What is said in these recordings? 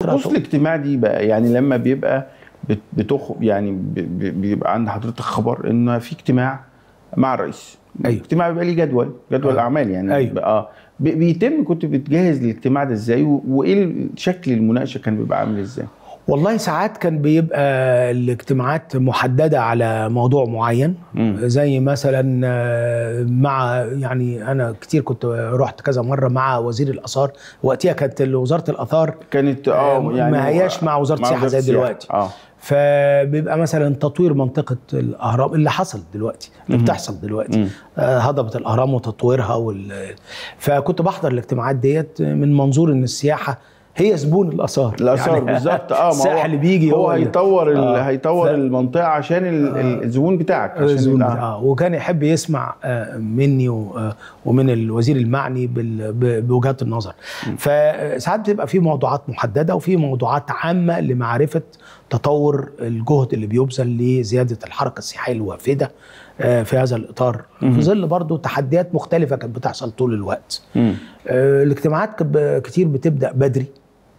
طقوس الاجتماع دي بقى يعني لما بيبقى بت- بتخ يعني ب- ب- بيبقى عند حضرتك خبر ان في اجتماع مع الرئيس أيوة. اجتماع بيبقى ليه جدول جدول آه. اعمال يعني أيوة. اه بي- بيتم كنت بتجهز للاجتماع ده ازاي و- وايه شكل المناقشه كان بيبقى عامل ازاي والله ساعات كان بيبقى الاجتماعات محددة على موضوع معين مم. زي مثلا آه، مع يعني أنا كتير كنت رحت كذا مرة مع وزير الآثار وقتها كانت وزارة الآثار كانت اه يعني ما هياش مع وزارة السياحة زي السياحة. دلوقتي. اه فبيبقى مثلا تطوير منطقة الأهرام اللي حصل دلوقتي اللي مم. بتحصل دلوقتي مم. آه، هضبة الأهرام وتطويرها وال... فكنت بحضر الاجتماعات ديت من منظور إن السياحة هي زبون الآثار الاثار يعني بالظبط اه ما السائح اللي بيجي هو اللي- هيطور ال... آه. هيطور ف- المنطقه عشان ال... ال- الزبون بتاعك عشان الزبون ال- اه وكان يحب يسمع آه، مني و- آه، ومن الوزير المعني بال- ب- بوجهات النظر فساعات بتبقى في موضوعات محدده وفي موضوعات عامه لمعرفه تطور الجهد اللي بيبذل لزياده الحركه السياحيه الوافده آه، في هذا الاطار في ظل برضه تحديات مختلفه كانت بتحصل طول الوقت مم. آه، الاجتماعات كانت ب- كتير بتبدا بدري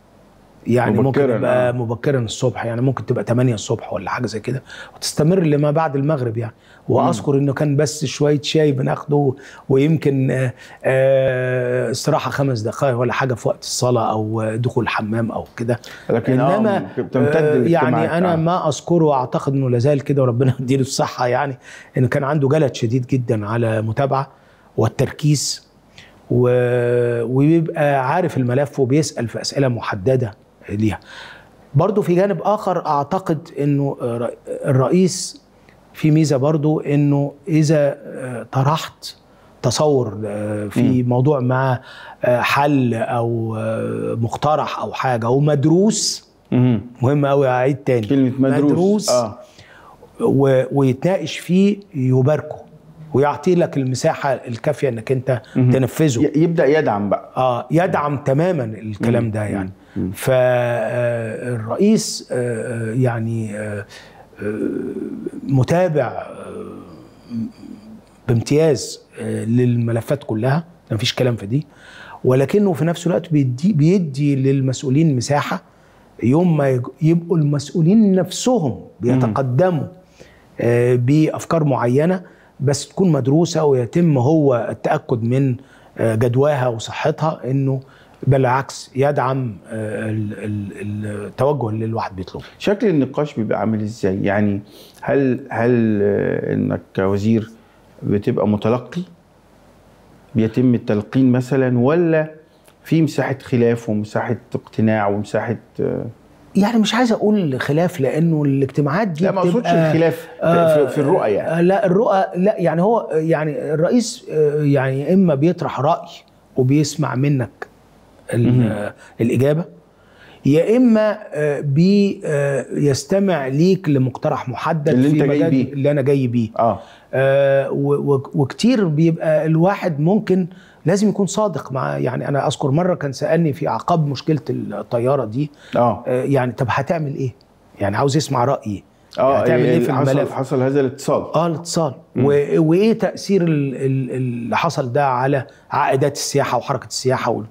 يعني ممكن مبكراً، يبقى آه. مبكرا الصبح يعني ممكن تبقى 8 الصبح ولا حاجه زي كده وتستمر لما بعد المغرب يعني واذكر انه كان بس شويه شاي بناخده ويمكن آه، آه، استراحه خمس دقائق ولا حاجه في وقت الصلاه او دخول الحمام او كده لكن آه، انما بتمتد آه، الاجتماعات، يعني انا آه. ما اذكره واعتقد انه لازال كده وربنا يديله الصحه يعني انه كان عنده جلد شديد جدا على متابعه والتركيز و... وبيبقى عارف الملف وبيسال في اسئله محدده ليها برضه في جانب اخر اعتقد انه الر- الرئيس في ميزه برضه انه اذا آه، طرحت تصور آه، في موضوع ما آه، حل او آه، مقترح او حاجه ومدروس مم. مهم قوي اعيد تاني كلمه مدروس, مدروس اه و... ويتناقش فيه يباركه ويعطي لك المساحه الكافيه انك انت تنفذه ي- يبدا يدعم بقى اه يدعم تماما الكلام ده يعني فالرئيس يعني آه، آه، متابع آه، بامتياز آه، للملفات كلها مفيش كلام في دي ولكنه في نفس الوقت بيدي بيدي للمسؤولين مساحه يوم ما يج- يبقوا المسؤولين نفسهم بيتقدموا آه، بافكار معينه بس تكون مدروسه ويتم هو التاكد من آه، جدواها وصحتها انه بالعكس يدعم آه، ال- ال- التوجه اللي الواحد بيطلبه شكل النقاش بيبقى عامل ازاي يعني هل هل آه، انك كوزير بتبقى متلقي بيتم التلقين مثلا ولا في مساحه خلاف ومساحه اقتناع ومساحه آه، يعني مش عايز اقول خلاف لانه الاجتماعات دي لا ما اقصدش بتبقى- الخلاف في, في الرؤى يعني آه، لا الرؤى لا يعني هو يعني الرئيس آه، يعني اما بيطرح راي وبيسمع منك ال- آه، الاجابه يا اما آه، بي آه، يستمع ليك لمقترح محدد اللي في أنت جاي مجال بيه. اللي انا جاي بيه اه آه، و- و- وكتير بيبقى الواحد ممكن لازم يكون صادق مع يعني انا اذكر مره كان سالني في اعقاب مشكله الطياره دي اه آه، يعني طب هتعمل ايه؟ يعني عاوز يسمع رايي اه هتعمل ايه في حصل الملف؟ حصل هذا الاتصال اه الاتصال و- وايه تاثير ال- ال- اللي حصل ده على عائدات السياحه وحركه السياحه وال...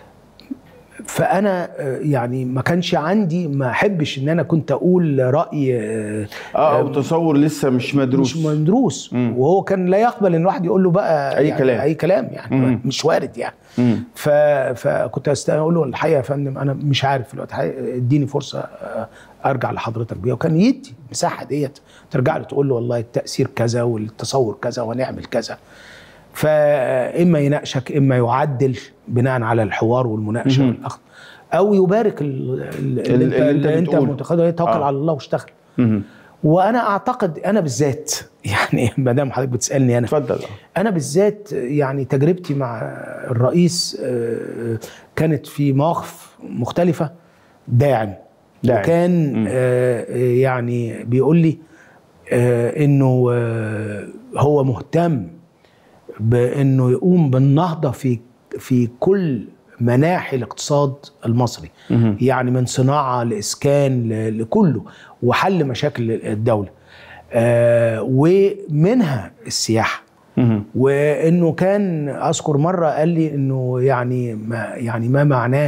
فانا آه، يعني ما كانش عندي ما احبش ان انا كنت اقول راي آه، اه او تصور لسه مش مدروس مش مدروس مم. وهو كان لا يقبل ان الواحد يقول له بقى أي يعني كلام. اي كلام يعني مم. مش وارد يعني مم. ف... فكنت أست- اقول له الحقيقه يا فندم انا مش عارف في الوقت الحقيقة اديني فرصه آه، ارجع لحضرتك بيها وكان يدي المساحه ديت ترجع له تقول له والله التاثير كذا والتصور كذا ونعمل كذا فاما يناقشك اما يعدل بناء على الحوار والمناقشه مهم. والاخذ او يبارك ال- ال- اللي, اللي انت, أنت اللي انت بتقوله. متقدم يتوكل آه. على الله واشتغل مم. وانا اعتقد انا بالذات يعني ما دام حضرتك بتسالني انا اتفضل انا بالذات يعني تجربتي مع الرئيس آه، كانت في مواقف مختلفه داعم داعم. وكان مم. آه، يعني بيقول لي آه، انه آه، هو مهتم بانه يقوم بالنهضه في في كل مناحي الاقتصاد المصري مهم. يعني من صناعه لاسكان ل- لكله وحل مشاكل الدوله آه، ومنها السياحه مهم. وانه كان اذكر مره قال لي انه يعني ما يعني ما معناه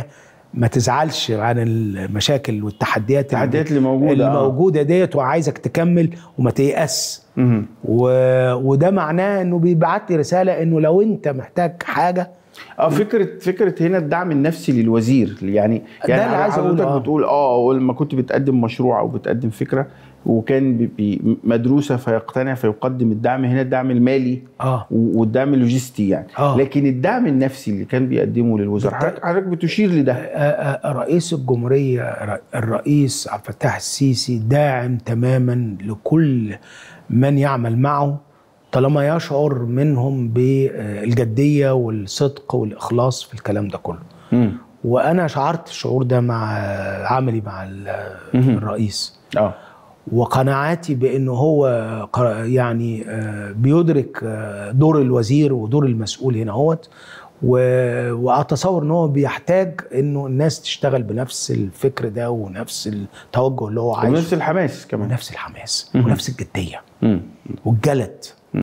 ما تزعلش عن المشاكل والتحديات التحديات اللي موجودة، اللي آه. موجوده ديت وعايزك تكمل وما تيأس مهم. و... وده معناه انه بيبعت لي رساله انه لو انت محتاج حاجه اه فكره فكره هنا الدعم النفسي للوزير يعني يعني اللي عايز حضرتك أقوله، آه. بتقول اه لما كنت بتقدم مشروع او بتقدم فكره وكان بي- بي مدروسه فيقتنع فيقدم الدعم هنا الدعم المالي اه و- والدعم اللوجستي يعني آه. لكن الدعم النفسي اللي كان بيقدمه للوزراء بالت- حضرتك حضرتك بتشير لده آه، آه، رئيس الجمهورية ر- الرئيس عبد الفتاح السيسي داعم تماما لكل من يعمل معه طالما يشعر منهم بالجدية والصدق والإخلاص في الكلام ده كله مم. وأنا شعرت الشعور ده مع عملي مع ال- الرئيس اه وقناعاتي بانه هو ق- يعني آه، بيدرك آه، دور الوزير ودور المسؤول هنا هوت و- واتصور ان هو بيحتاج انه الناس تشتغل بنفس الفكر ده ونفس التوجه اللي هو ونفس عايزه الحماس كمان ونفس الحماس مهم. ونفس الجديه مم. والجلد